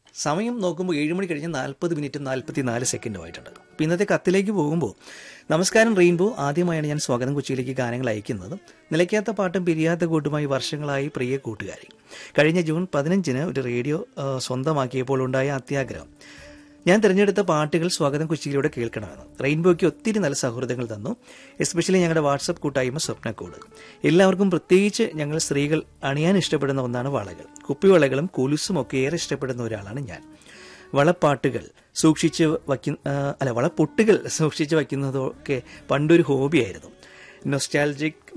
സമയം നോക്കുമ്പോൾ ഏഴ് മണി കഴിഞ്ഞ് നാൽപ്പത് മിനിറ്റും നാൽപ്പത്തി നാല് സെക്കൻഡും ആയിട്ടുണ്ട് അപ്പോൾ ഇന്നത്തെ കത്തിലേക്ക് പോകുമ്പോൾ നമസ്കാരം റെയിൻബോ ആദ്യമായാണ് ഞാൻ സ്വാഗതം കൊച്ചിയിലേക്ക് ഗാനങ്ങൾ അയക്കുന്നത് നിലയ്ക്കാത്ത പാട്ടും പിരിയാത്ത കൂട്ടുമായി വർഷങ്ങളായി പ്രിയ കൂട്ടുകാരി കഴിഞ്ഞ ജൂൺ പതിനഞ്ചിന് ഒരു റേഡിയോ ആ, സ്വന്തമാക്കിയപ്പോൾ ഉണ്ടായ അത്യാഗ്രഹം ഞാൻ തിരഞ്ഞെടുത്ത പാട്ടുകൾ സ്വാഗതം കൊച്ചിയിലൂടെ കേൾക്കണമെന്ന് റെയിൻബോയ്ക്ക് ഒത്തിരി നല്ല സൗഹൃദങ്ങൾ തന്നു എസ്പെഷ്യലി ഞങ്ങളുടെ വാട്സപ്പ് കൂട്ടായ്മ സ്വപ്നക്കോട് എല്ലാവർക്കും പ്രത്യേകിച്ച് ഞങ്ങൾ സ്ത്രീകൾ അണിയാൻ ഇഷ്ടപ്പെടുന്ന ഒന്നാണ് വളകൾ കുപ്പിവളകളും കുലുസും ഒക്കെ ഏറെ ഇഷ്ടപ്പെടുന്ന ഒരാളാണ് ഞാൻ വളപ്പാട്ടുകൾ സൂക്ഷിച്ച് വയ്ക്കുന്ന ആ, അല്ല വളപ്പൊട്ടുകൾ സൂക്ഷിച്ച് വയ്ക്കുന്നതൊക്കെ പണ്ടൊരു ഹോബിയായിരുന്നു നൊസ്റ്റാൾജിക്